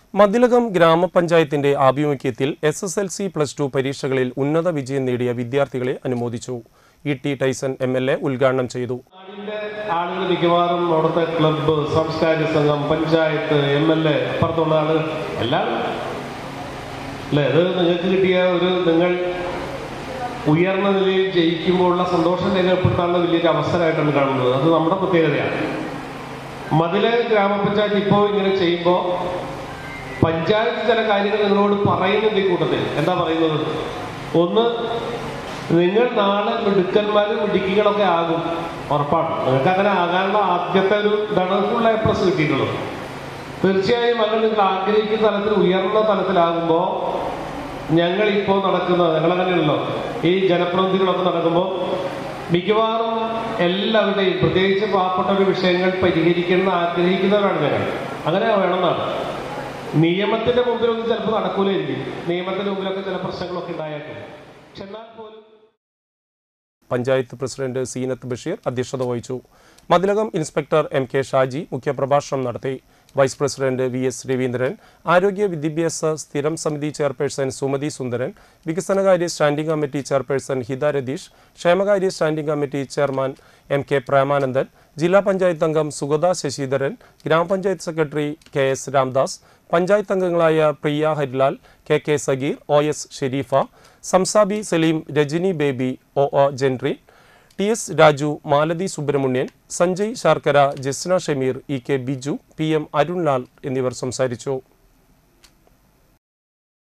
മതിലകം ഗ്രാമപഞ്ചായത്തിന്റെ ആഭിമുഖ്യത്തിൽ S S L C plus two പരീക്ഷകളിൽ ഉന്നത വിജയം നേടിയ വിദ്യാർത്ഥികളെ അനുമോദിച്ചു E T Tyson M L A ഉദ്ഘാടനം ചെയ്തു നാടിന്റെ ആളുകൾ മിക്കവാറും അവിടുത്തെ ക്ലബ്ബ് സാംസ്കാരിക സംഘം പഞ്ചായത്ത് എം എൽ എ അപ്പുറത്തുള്ള ആളുകൾ എല്ലാം അല്ലേ അത് നിങ്ങൾക്ക് കിട്ടിയ ഒരു നിങ്ങൾ ഉയർന്ന നിലയിൽ ജയിക്കുമ്പോഴുള്ള സന്തോഷം രേഖപ്പെടുത്താനുള്ള വലിയൊരു അവസരമായിട്ടാണ് കാണുന്നത് അത് നമ്മുടെ പ്രത്യേകതയാണ് മതില് ഗ്രാമപഞ്ചായത്ത് ഇപ്പോൾ ഇങ്ങനെ ചെയ്യുമ്പോൾ പഞ്ചായത്ത് ചില കാര്യങ്ങൾ നിങ്ങളോട് പറയുന്നുണ്ട് ഈ കൂട്ടത്തിൽ എന്താ പറയുന്നത് ഒന്ന് നിങ്ങൾ നാളെ മിടുക്കന്മാരും മിടുക്കികളൊക്കെ ആകും ഉറപ്പാണ് നിങ്ങൾക്ക് അങ്ങനെ ആകാനുള്ള ആദ്യത്തെ ഒരു ഇതാണ് ഫുൾ എ പ്ലസ് കിട്ടിയിട്ടുള്ളത് തീർച്ചയായും അങ്ങനെ നിങ്ങൾ ആഗ്രഹിക്കുന്ന തലത്തിൽ ഉയർന്ന തലത്തിലാകുമ്പോൾ ഞങ്ങൾ ഇപ്പോൾ നടക്കുന്ന ഞങ്ങളങ്ങനെയല്ലോ ഈ ജനപ്രതിനിധികളൊക്കെ നടക്കുമ്പോൾ മിക്കവാറും എല്ലാവരുടെയും പ്രത്യേകിച്ച് പാവപ്പെട്ട ഒരു വിഷയങ്ങൾ പരിഹരിക്കണം ആഗ്രഹിക്കുന്നവരാണ് ഞങ്ങൾ അങ്ങനെ വേണമെന്നാണ് നിയമത്തിന്റെ മുമ്പിലൊന്നും ചിലപ്പോൾ നടക്കൂലായിരിക്കും നിയമത്തിന്റെ മുമ്പിലൊക്കെ ചില പ്രശ്നങ്ങളൊക്കെ ഉണ്ടായേക്കും പക്ഷെ എന്നാൽ പോലും പഞ്ചായത്ത് പ്രസിഡന്റ് സീനത്ത് ബഷീർ അധ്യക്ഷത വഹിച്ചു Mathilakam inspector M K Shaji മുഖ്യപ്രഭാഷണം നടത്തി vice president V S Raveendran ആരോഗ്യ വിദ്യാഭ്യാസ സ്ഥിരം സമിതി ചെയർപേഴ്സൺ സുമതി സുന്ദരൻ വികസനകാര്യ standing committee chairperson Hitha Ratheesh ക്ഷേമകാര്യ standing committee chairman M K Premanandan ജില്ലാ പഞ്ചായത്ത് അംഗം സുഗത ശശിധരൻ ഗ്രാമപഞ്ചായത്ത് secretary K S Ramdas panchayat അംഗങ്ങളായ Priya Harilal K K Sageer O S Sherifa Samsabi Saleem Rajani Baby O O Jenry T S Raju Malathi Subramanian Sanjay ശാർക്കര Jasna Shameer E K Biju P M Arunlal എന്നിവർ സംസാരിച്ചു